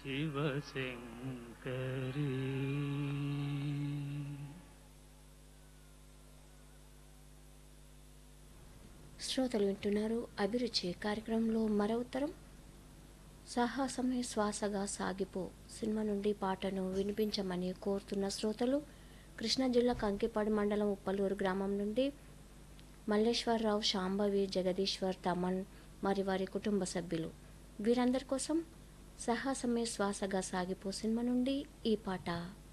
శివశంకరీ శ్రోతలు వింటున్నారు అభిరుచి కార్యక్రమంలో మరో ఉత్తరం సాహసమే శ్వాసగా సాగిపో సినిమా నుండి పాటను వినిపించమని కోరుతున్న శ్రోతలు కృష్ణా జిల్లా కంకిపాడు మండలం ఉప్పలూరు గ్రామం నుండి మల్లేశ్వరరావు శాంభవి జగదీశ్వర్ తమన్ మరి వారి కుటుంబ సభ్యులు వీరందరి కోసం సాహసమే శ్వాసగా సాగిపో సినిమా నుండి ఈ పాట